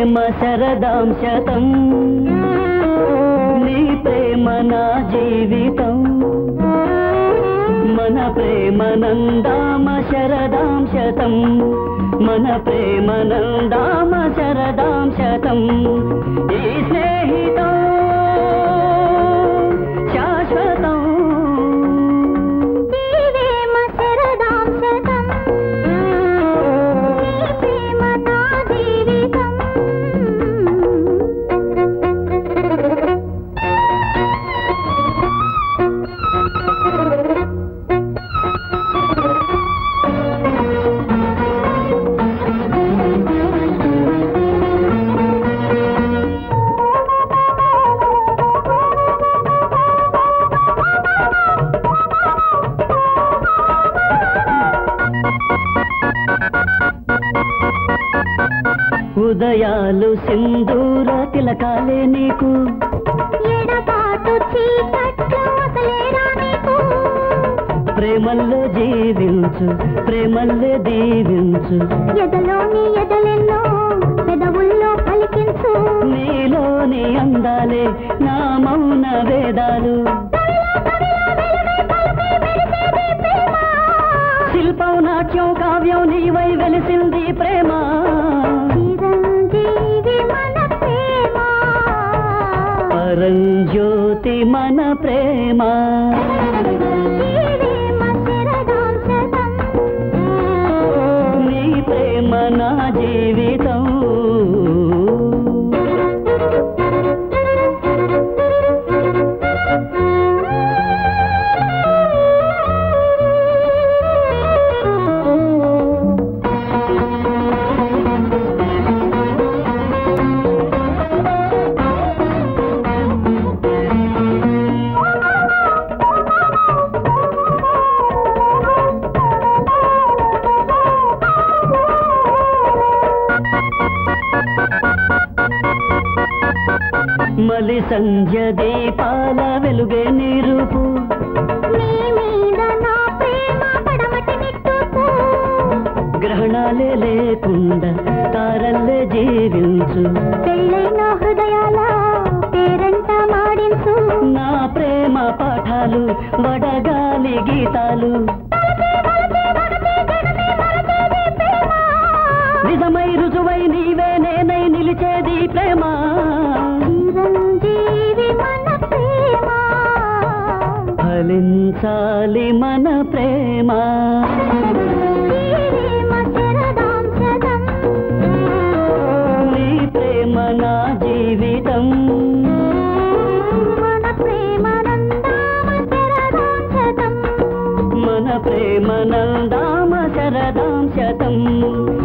ప్రేమ శరదాం శతం నీ ప్రేమ నా జీవితం మన ప్రేమ నందామ శరదాం శతం మన ప్రేమ నందామ శరదాం శతం ఈ స్నేహితం శాశ్వతం ప్రేమ శరదాం శతం నీ ప్రేమ నా జీవితం ఉదయాలు సింధూర తిలకాలే నీకు ఎడబాటు చీకట్లు అసలేరా నీకు ప్రేమల్లో జీవించు ప్రేమల్లే దీవించు ఎదలోని ఎదలెన్నో పెదవుల్లో పలికించు నీలోని అందాలే నా మౌన వేదాలు శిల్పం నాట్యం కావ్యం నీవై వెలిసింది ప్రేమ చిరంజీవి మన ప్రేమ పరంజ్యోతి మన ప్రేమ ప్రేమ శరదాం శతం నీ ప్రేమ నా జీవితం మలి సంధ్య దీపాల వెలుగే నీరుపు నీ మీద నా ప్రేమ పడమటి నిట్టుకు గ్రహణాలే లేకుండా తారల్లే జీవించు పెళ్ళైన హృదయాల పేరంట మాడించు నా ప్రేమ పాఠాలు వడగాలి గీతాలు నిజమై రుజువై నీవే నేనై నిలిచేది ప్రేమ చిరంజీవి మన ప్రేమ ఫలించాలి మన ప్రేమ ప్రేమ శరదాం శతం నీ ప్రేమ నా జీవితం మన ప్రేమ నందామ శరదాం శతం మన ప్రేమ నందామ శరదాం శతం